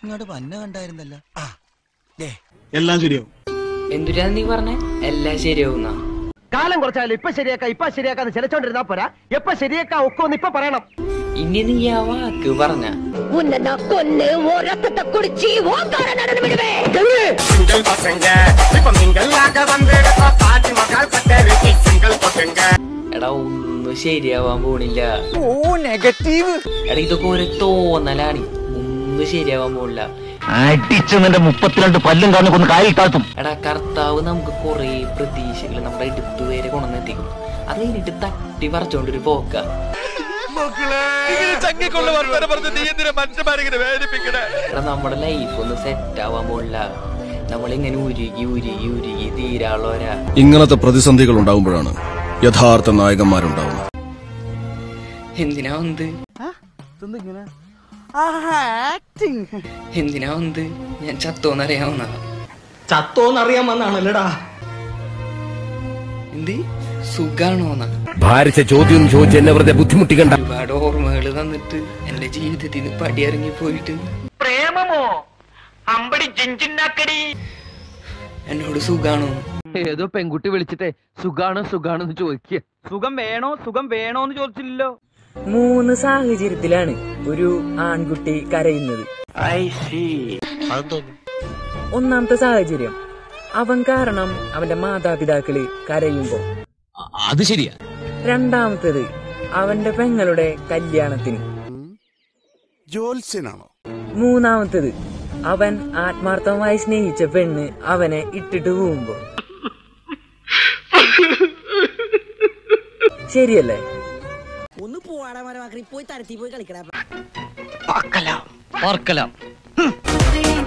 ഇങ്ങോട്ട് പന്ന കണ്ടായിരുന്നല്ലോ ആ ദേ എല്ലാം ശരിയാവും എന്തുരാ നീ പറഞ്ഞേ എല്ലാം ശരിയാവുന്ന കാലം കുറച്ചാലും ഇപ്പൊ ശരിയാക്കാം ഇപ്പൊ ശരിയാക്കാന്ന് ചിലച്ചോണ്ടിരുന്നാ പോരാ എപ്പൊ ശരിയാക്കാം ഒക്കെ ഒന്ന് ഇപ്പൊ പറയണം ഇനി നീ ആ വാക്ക് പറഞ്ഞ உன்னை நான் கொன்னு ஓ ரத்தத்தை குடிச்சு ஓங்கார நடன விடுவேன் എടാ ഒന്നും ശരിയാവാൻ പോണില്ല ഓ നെഗറ്റീവ് എടാ ഇതൊക്കെ ഒരു തോന്നലാണ് ഒന്നും ശരിയാവാൻ പോണില്ല അടിച്ച് നിന്റെ മുപ്പത്തിരണ്ട് പല്ലും കാരണ കൊന്ന് കായിൽ താഴ്ത്തും എടാ കർത്താവ് നമുക്ക് കുറെ പ്രതീക്ഷകൾ നമ്മുടെ അടുത്ത് വരെ കൊണ്ടുവന്നെത്തിക്കും അത് കഴിഞ്ഞിട്ട് തട്ടി പറിച്ചോണ്ടൊരു പോക്ക എടാ നമ്മുടെ ലൈഫ് ഒന്ന് സെറ്റ് ആവാൻ പോണില്ല നമ്മളിങ്ങനെ ഉരുകി ഉരുകി ഉരുകി തീരാളോരാ ഇങ്ങനത്തെ പ്രതിസന്ധികൾ ഉണ്ടാകുമ്പോഴാണ് യഥാർത്ഥ നായകന്മാരുണ്ടാവുന്നത് എന്തിനാ വന്നത് എന്തിനാ വന്നത് ഞാൻ ചത്തോന്നറിയാവുന്ന ചത്തോന്നറിയാൻ വന്നാണല്ലടാ എന്ത് സുഖാണോന്നാ ഭാരിച്ച ചോദ്യം ചോദിച്ച് എന്നെ വെറുതെ ബുദ്ധിമുട്ടിക്കണ്ട ഒരുപാട് ഓർമ്മകൾ തന്നിട്ട് എന്റെ ജീവിതത്തിൽ നിന്ന് പടിയിറങ്ങി പോയിട്ട് പ്രേമമോ അമ്പടി ജിഞ്ചിന്നാക്കടി എന്നോട് സുഖാണോ ഏതോ പെൺകുട്ടി വിളിച്ചിട്ടേ സുഖാണ് സുഖാണെന്ന് ചോദിക്കുക സുഖം വേണോ സുഖം വേണോന്ന് ചോദിച്ചില്ലല്ലോ മൂന്ന് സാഹചര്യത്തിലാണ് ഒരു ആൺകുട്ടി കരയുന്നത് ഒന്നാമത്തെ സാഹചര്യം അവൻ കാരണം അവന്റെ മാതാപിതാക്കള് കരയുമ്പോ അത് ശരിയാ രണ്ടാമത്തേത് അവന്റെ പെങ്ങളുടെ കല്യാണത്തിന് ജോത്സ്യനാണോ മൂന്നാമത്തേത് അവൻ ആത്മാർത്ഥമായി സ്നേഹിച്ച പെണ്ണ് അവനെ ഇട്ടിട്ട് പോകുമ്പോ ശരിയല്ലേ ഒന്ന് പോവാടാ മരമാക്കി പോയി തരത്തി പോയി കളിക്കടാ പാർക്കലാം ും